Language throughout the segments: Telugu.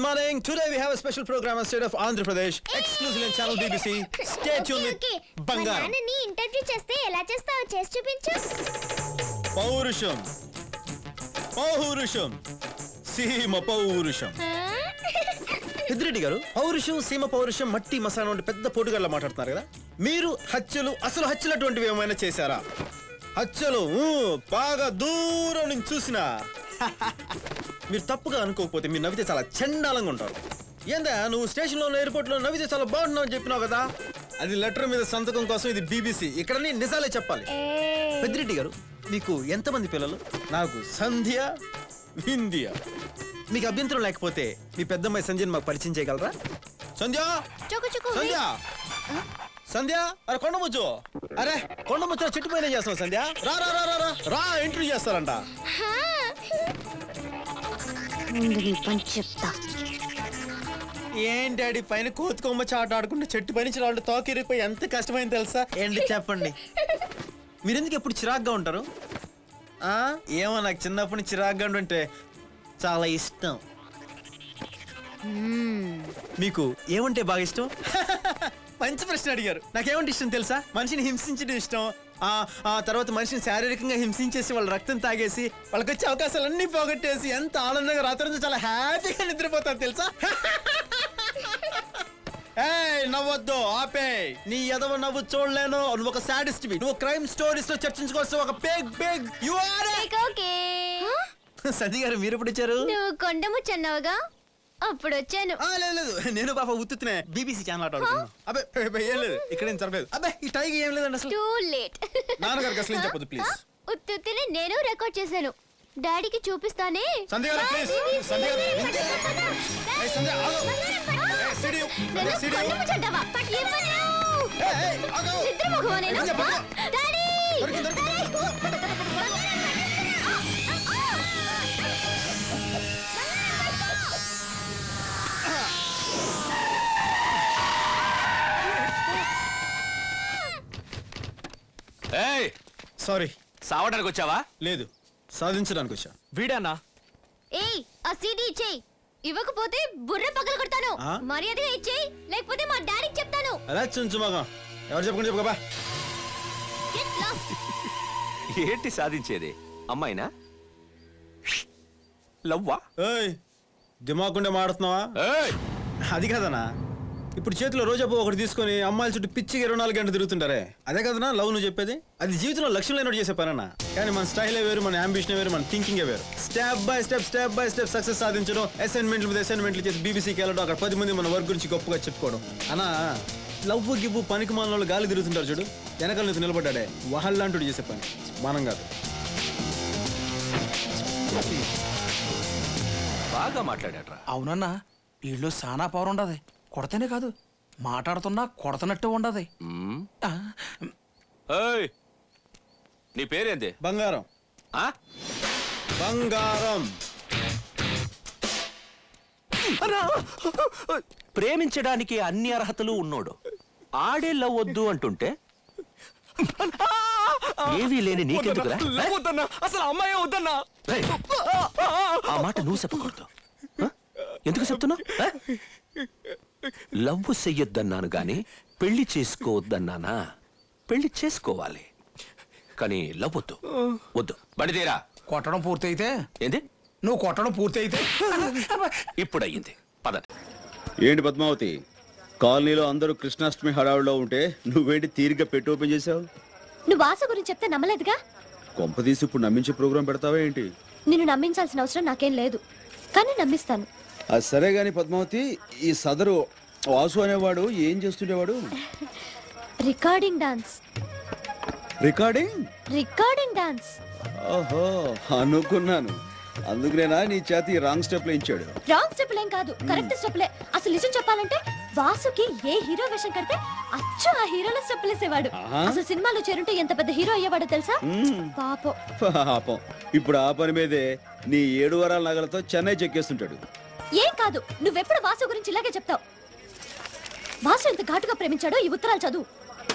morning. Today we have a special program on state of Andhra Pradesh, exclusively on channel BBC. Stay tuned with Bangaram. నాన్నని ఇంటర్వ్యూ చేస్తే ఎలా చేస్తావో చేసి చూపించు పౌరుషం పౌరుషం సీమ పౌరుషం పెద్దిరెడ్డి గారు పౌరుషం సీమ పౌరుషం మట్టి మసాలా వంటి పెద్ద పోటుగాళ్ళ మాట్లాడుతున్నారు కదా మీరు హత్యలు అసలు హత్యలు అటువంటివి ఏమైనా చేశారా హత్యలు ఊ, బాగా దూరం నుంచి చూసినా మీరు తప్పుగా అనుకోకపోతే మీరు నవ్వితే చాలా చండాలంగా ఉంటారు ఏందా నువ్వు స్టేషన్లో ఎయిర్పోర్ట్లో నవ్వితే చాలా బాగుంటున్నావు అని చెప్పినావు కదా అది లెటర్ మీద సంతకం కోసం ఇది బీబీసీ ఇక్కడ నేను నిజాలే చెప్పాలి పెద్దిరెడ్డి గారు మీకు ఎంతమంది పిల్లలు నాకు సంధ్య వింధ్య మీకు అభ్యంతరం లేకపోతే మీ పెద్దమ్మాయి సంధ్యని మాకు పరిచయం చేయగలరా సంధ్య చుకు చుకు సంధ్య సంధ్య అరే కొండముచ్చు అరే కొండముచ్చు చెట్టు పైన చేస్తాం సంధ్య రా రా రా రా రా రా ఇంటర్వ్యూ చేస్తారంట ముందు నీ పని చెప్తా ఏం డాడీ పైన కోతుకొమ్మ చాట ఆడుకుంటే చెట్టు పైన నుంచి రాళ్ళు తోకిరిపోయి ఎంత కష్టమైంది తెలుసా ఏంటి చెప్పండి మీరెందుకు ఎప్పుడు చిరాగ్గా ఉంటారు ఆ ఏమో నాకు చిన్నప్పటి నుంచి చిరాగ్గా ఉంటుంటే చాలా ఇష్టం మీకు ఏమంటే బాగా ఇష్టం మంచి ప్రశ్న అడిగారు నాకేమంటే ఇష్టం తెలుసా మనిషిని హింసించడం ఇష్టం ఆ ఆ తర్వాత మనిషిని శారీరకంగా హింసించేసి వాళ్ళ రక్తం తాగేసి వాళ్ళకి వచ్చే అవకాశాలన్నీ పోగొట్టేసి ఎంత ఆనందంగా రాత్రి చాలా హ్యాపీగా నిద్రపోతారు తెలుసా ఏయ్ నవ్వొద్దు ఆపే నీ ఎదవ నవ్వు చూడలేను నువ్వు ఒక సాడిస్ట్ నువ్వు క్రైమ్ స్టోరీస్ లో చర్చించుకోవాల్సిన ఒక big big you are okay సంధి గారు మీరు ఎప్పుడు వచ్చారు నువ్వు కొండముచ్చు అన్నావుగా అప్పుడు వచ్చాను ఆ, లేదు లేదు నేను పాప ఉత్తునే బీబీసీ ఛానల్ ఆట ఆడుతున్నాను అబ్బే అబ్బే, ఏం లేదు ఇక్కడ ఏం జరగలేదు అబ్బే ఈ టైగా ఏం లేదండి అసలు టూ లేట్ నాన్నగారికి అసలు ఏం చెప్పొద్దు ప్లీజ్ ఉత్తుత్తిని నేను రికార్డ్ చేశాను డాడీకి చూపిస్తానే సంధ్య గారు ప్లీజ్ సంధ్య గారు ఏయ్, సంధ్య ఆగు ఏయ్, సిడి నన్ను సిడి కొండముచ్చంటావా? ఇవ్వను. ఏయ్, ఏయ్, ఆగు నిద్ర మొహమా నేను? సంధ్య, పట్టుకో. డాడీ దొరికింది, దొరికింది. ఏయ్ సారీ సావడానికి వచ్చావా లేదు సాధించడానికి వచ్చా వీడానా ఏయ్ ఆ సీడీ ఇచ్చేయి ఇవ్వకపోతే బుర్ర పగల కొడతాను ఆ? మర్యాదగా ఇచ్చేయి లేకపోతే మా డాడీకి చెప్తాను అలా చుంచు మగం ఎవరు చెప్పకుండా చెప్పుకోబా Get lost. ఏంటి సాధించేది అమ్మాయినా లవ్వా ఏయ్ దిమాకుండే మాడుతున్నావా ఏయ్ అది కదనా ఇప్పుడు చేతిలో రోజా పువ్వు ఒకటి తీసుకొని అమ్మాయిల చుట్టూ పిచ్చికి ఇరవై నాలుగు గంటలు తిరుగుతుంటారే అదే కదనా లవ్ నువ్వు చెప్పేది అది జీవితంలో లక్ష్యం లేనట్టు చేసే పనన్నా కానీ మన స్టైలే వేరు మన అంబిషన్ వేరు మన థింకింగ్ వేరు step by step step by step success సాధించడం అసైన్మెంట్ల మీద అసైన్మెంట్లు చేసి బీబీసీకి వెళ్ళడం అక్కడ పది మంది మన వర్క్ గురించి గొప్పగా చెప్పుకోవడం అన్నా లవ్ గివ్వు పనికి మన వాళ్ళు గాలి తిరుగుతుంటారు చూడు వెనకాల నుంచి నిలబడ్డాడే వాళ్ళంటూ చేసే పని మనం కాదు బాగా మాట్లాడాడ్రా అవునన్నా వీళ్ళు సానా పవర్ ఉండదు కొడతనే కాదు మాట్లాడుతున్నా కొడతనట్టు ఉండదు మ్మ్. ఆ, ఏయ్ నీ పేరేంది బంగారం ఆ? బంగారం ప్రేమించడానికి అన్ని అర్హతలు ఉన్నోడు ఆడే లవ్ వద్దు అంటుంటే ఏవీ లేని నీకెందుకురా వద్దన్నా అసలు అమ్మాయి వద్దన్నా ఏయ్, ఆ మాట నువ్వు చెప్పకూడదు ఆ? ఎందుకు చెప్తున్నావు ఆ? లవ్ చెయ్యొద్దన్నాను గాని పెళ్లి చేసుకోవద్దన్నానా పెళ్లి చేసుకోవాలి కానీ లవ్ వద్దు వద్దు బడిదేరా కొట్టడం పూర్తయితే ఏంది నువ్వు కొట్టడం పూర్తయితే ఇప్పుడు అయ్యింది పద ఏంటి పద్మావతి కాలనీలో అందరూ కృష్ణాష్టమి హడావుడిలో ఉంటే నువ్వేంటి తీరిగ్గా పెట్టి ఓపెన్ చేసావు నువ్వు ఆశ గురించి చెప్తే నమ్మలేదుగా కొంపదీసి ఇప్పుడు నమ్మించే ప్రోగ్రాం పెడతావా ఏంటి నిన్ను నమ్మించాల్సిన అవసరం నాకేం లేదు కానీ నమ్మిస్తాను అది సరే గాని పద్మావతి ఈ సదరు వాసు అనేవాడు ఏం చేస్తుండేవాడు recording dance recording recording dance ఓహో అనుకున్నాను అందుకునేనా నీ చేతి రాంగ్ స్టెప్ ఇచ్చాడు రాంగ్ స్టెప్ ఏం కాదు కరెక్ట్ స్టెప్లే అసలు నిజం చెప్పాలంటే వాసుకి ఏ హీరో వేషం కడితే అచ్చు ఆ హీరోల స్టెప్పులు వేసేవాడు ఆహా. అసలు సినిమాలో చేరుంటే ఎంత పెద్ద హీరో అయ్యేవాడో తెలుసా పాపం పాపం ఇప్పుడు ఆ పని మీదే నీ ఏడు వరాల నగలతో చెన్నై చెక్కేస్తుంటాడు ఏం కాదు నువ్వెప్పుడు వాసు గురించి ఇలాగే చెప్తావు వాసు ఎంత ఘాటుగా ప్రేమించాడో ఈ ఉత్తరాలు చదువు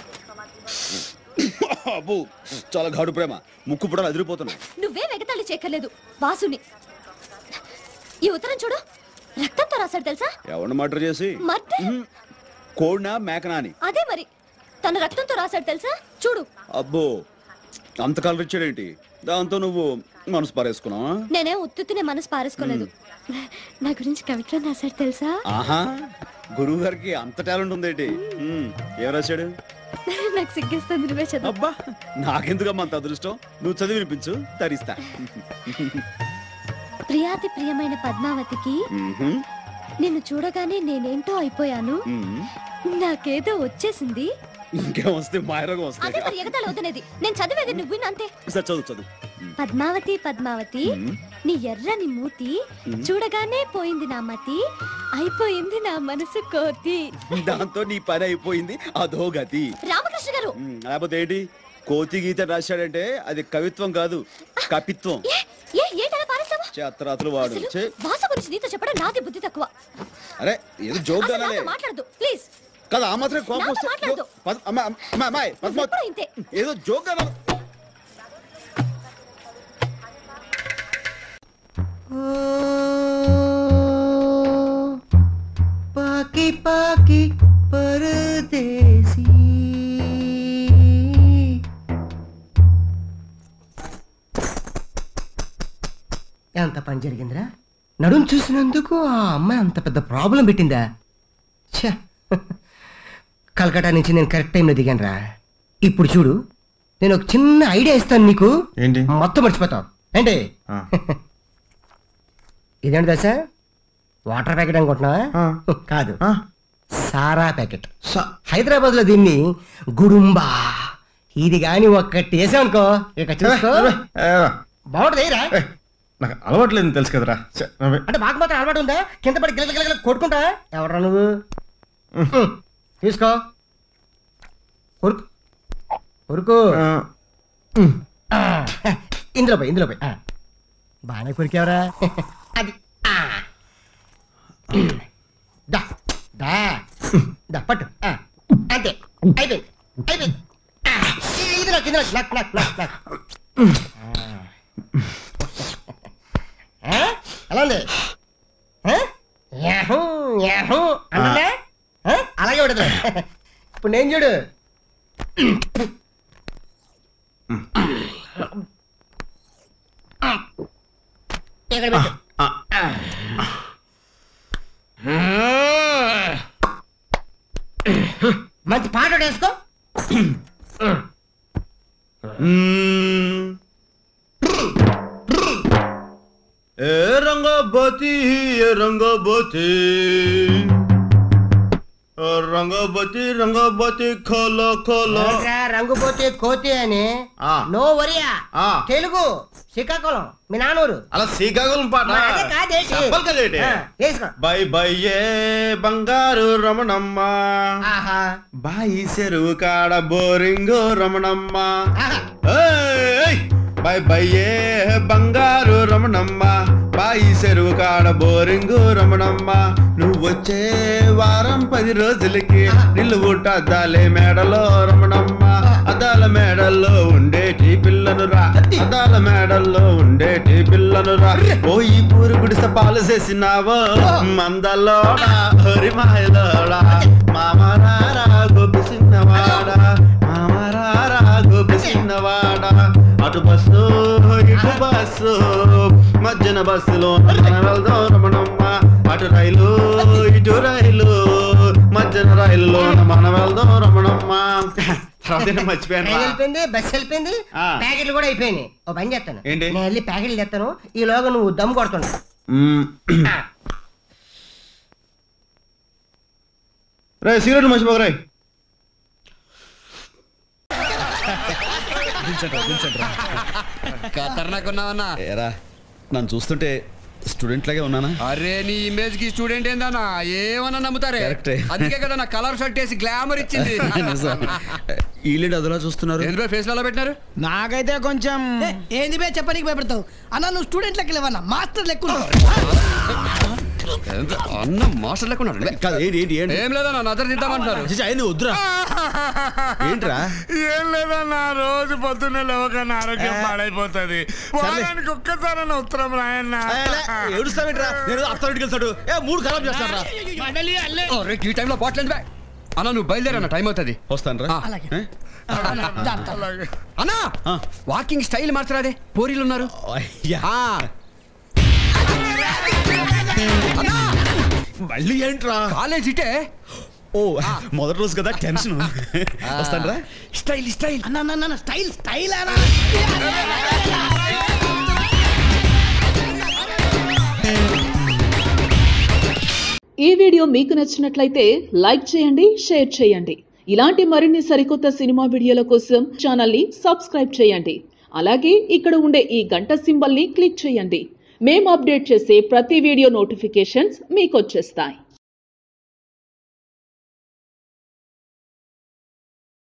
అబ్బో చాలా ఘాటు ప్రేమ ముక్కు పుడలు అదిరిపోతున్నాయి నువ్వే వెగతాళి చేయక్కర్లేదు వాసుని ఈ ఉత్తరం చూడు రక్తంతో రాశాడు తెలుసా ఎవరిని మర్డర్ చేసి మర్డర్ కోడినా మేకనా అని అదే మరి తన రక్తంతో రాశాడు తెలుసా చూడు అబ్బో అంత కలర్ ఇచ్చాడేంటి దాంతో నువ్వు మనసు పారేసుకున్నావా నేనే ఉత్తునే మనసు పారేసుకోలేదు నా గురించి కవిత్వం రాశాడు తెలుసా ఆహా గురువు గారికి అంత టాలెంట్ ఉందేంటి ఉమ్, ఏం రాశాడు నాకు సిగ్గేస్తుంది నువ్వే చదువు అబ్బా నాకెందుకమ్మా అంత అదృష్టం నువ్వు చదివి వినిపించు తరిస్తా ప్రియాతి ప్రియమైన పద్మావతికి మ్మ్హ్మ్. నిన్ను చూడగానే నేనేంటో అయిపోయాను మ్మ్. నాకేదో వచ్చేసింది ఇంకేం వస్తే మాయరోగం అదే వస్తాయి మరి ఎగతాళి అవుతున్నది నేను చదివేది నువ్వు విను అంతే సరే చదువు చదువు పద్మావతి పద్మావతి మ్మ్. నీ ఎర్రని మూతి చూడగానే పోయింది నా మతి అయిపోయింది నా మనసు కోతి దాంతో నీ పని అయిపోయింది అదో గతి రామకృష్ణ గారు మ్మ్. లేకపోతే ఏంటి కోతి గీత రాశాడంటే అది కవిత్వం కాదు కపిత్వం ఏ ఏ ఏంటలా పారేస్తావా చేత్తరాతులు వాడు అసలు చే భాష గురించి నీతో చెప్పడం నాది బుద్ధి తక్కువ అరే ఏదో జోక్ అసలు అనాలే నాతో మాట్లాడదు ప్లీజ్ కదా ఆ మాత్రం కోపం నాతో వస్తే మాట్లాడదు. పద్- అమ్మ, అమ్మ, అమ్మాయి, పద్మావతి. ఎప్పుడు ఇంతే ఏదో జోక్ అనాలి పాకి పాకి పరదేశీ ఎంత పని జరిగిందిరా నడుం చూసినందుకు ఆ అమ్మాయి అంత పెద్ద ప్రాబ్లం పెట్టిందా ఛ కలకటా నుంచి నేను కరెక్ట్ టైంలో దిగాను రా ఇప్పుడు చూడు నేను ఒక చిన్న ఐడియా ఇస్తాను నీకు ఏంటి మొత్తం మర్చిపోతావు ఏంటి ఇదేంటి దశ వాటర్ ప్యాకెట్ అనుకుంటున్నావా కాదు సారా ప్యాకెట్ హైదరాబాద్ లో దీన్ని గుడుంబా ఇది గాని ఒక్కటి వేసామనుకో ఇక చూసుకో బాగుంటుంది ఏరా నాకు అలవాట్లేదు తెలుసు కదరా ఛ, అవే. అంటే మాకు మాత్రం అలవాటు ఉందా కింద పడి గిల గిల గిల కొట్టుకుంటా ఎవరా నువ్వు ఉమ్, తీసుకో కొరుకు కొరుకు ఆ, ఉమ్. ఆ, ఇందులో పోయి ఇందులో పోయి ఆ. బాగానే కొరికేవరా అది ఆ. దా దా దా పట్టు ఆ. అంతే అయిపోయింది అయిపోయింది ఆ. ఇందులో ఇందులో లక్ లక్ లక్ లక్ ఆ? ఎలా ఉంది ఆ? యాహూ యాహూ అంటే అలాగే ఉండదు ఇప్పుడు నేను చూడు ఇక్కడ పెట్టు మంచి పాట ఒకటి వేసుకో మ్మ్. ఏ రంగబతి ఏ రంగబతి ఓ రంగబతి రంగబతి ఖోల ఖోల ఏంట్రా, రంగు పోతే కోతి అని ఆ. నో వరియా ఆ. తెలుగు శ్రీకాకుళం మీ నానూరు అలా శ్రీకాకుళం పాట మరి అదే కాదేటి? చెప్పాలి కదేటి ఆ, వేసుకో బై బై ఏ బంగారు రమణమ్మ ఆహా బాయి చెరువు కాడ బోరింగు రమణమ్మ ఆహా. ఏయ్! బై బై ఏ బంగారు రమణమ్మ బాయి చెరువు కాడ బోరింగు రమణమ్మ నువ్వు వచ్చే వారం పది రోజులకి నిలువుట అద్దాలే మేడలో రమణమ్మ అద్దాల మేడల్లో ఉండేటి పిల్లను రా అద్దాల మేడల్లో ఉండేటి పిల్లను రా పోయి పూరు గుడిసె పాలు చేసినావో మందలోడా హరి మాయలోడా మామరారా గోపి చిన్నవాడా మామరారా గోపి చిన్నవాడా అటు బస్సు ఇటు బస్సు మధ్యన బస్సులో మనం వెళ్దాం రమణమ్మ అటు రైలు ఇటు రైలు మధ్యన రైలులో మనం వెళ్దాం రమణమ్మ తర్వాత ఏంటో మర్చిపోయాను ట్రైన్ రా. వెళ్ళిపోయింది బస్సు వెళ్ళిపోయింది ఆ. ప్యాకెట్లు కూడా అయిపోయినాయి ఓ పని చేస్తాను ఏంటి? నేను వెళ్ళి ప్యాకెట్లు తెస్తాను ఈలోగా నువ్వు దమ్ కొడుతుండు మ్మ్. రే సిగరెట్ మర్చిపోకరాయ్ ఖతర్నాక్ ఉన్నావన్నా ఏరా నన్ను చూస్తుంటే స్టూడెంట్ లాగే ఉన్నానా అరే నీ ఇమేజ్ కి స్టూడెంట్ ఏందన్నా ఏమన్నా నమ్ముతారే కరెక్టే. అందుకే కదా నా కలర్ షర్ట్ వేసి గ్లామర్ ఇచ్చింది వీళ్ళేంటి అదలా చూస్తున్నారు ఎందుకు ఫేస్ లో పెట్టినారు నాకైతే కొంచెం ఏంది బే చెప్పనీకి భయపడతావు అన్న నువ్వు స్టూడెంట్ లెక్క లేవన్నా మాస్టర్ లెక్క ఉన్నావు. ఏంటి, అన్న మాస్టర్ లేకున్నాడు కాదు ఏంటి ఏంటి ఏంటి ఏం లేదన్నా నజర్ తిద్దామంటున్నారు చిచి, ఆయన వద్దురా ఏంట్రా ఏం లేదన్నా రోజు పొద్దున్నే లేవకన్నా ఆరోగ్యం పాడైపోతుంది వారానికి ఒక్కసారైనా ఉత్తరం రాయన్న ఏడుస్తావేంట్రా నేను అత్తారింటికి వెళ్తాడు ఏ మూడు ఖరాబ్ చేస్తారా అరే, ఈ టైంలో బాటిల్ ఎందుకు అన్న నువ్వు బయలుదేరన్న టైం అవుతుంది వస్తాను రా అన్నా ఆ. వాకింగ్ స్టైల్ మార్చరాదే పోరీలు ఉన్నారు ఆ. అన్నా మళ్ళీ ఏంట్రా కాలేజ్ ఇటే ఓ మొదటి రోజు కదా టెన్షన్ వస్తాను రా స్టైల్ స్టైల్ స్టైల్ స్టైల్ ఈ వీడియో మీకు నచ్చినట్లయితే లైక్ చేయండి షేర్ చేయండి ఇలాంటి మరిన్ని సరికొత్త సినిమా వీడియోల కోసం ఛానల్ని సబ్స్క్రైబ్ చేయండి అలాగే ఇక్కడ ఉండే ఈ గంట సింబల్ని క్లిక్ చేయండి మేము అప్డేట్ చేసే ప్రతి వీడియో నోటిఫికేషన్స్ మీకు వచ్చేస్తాయి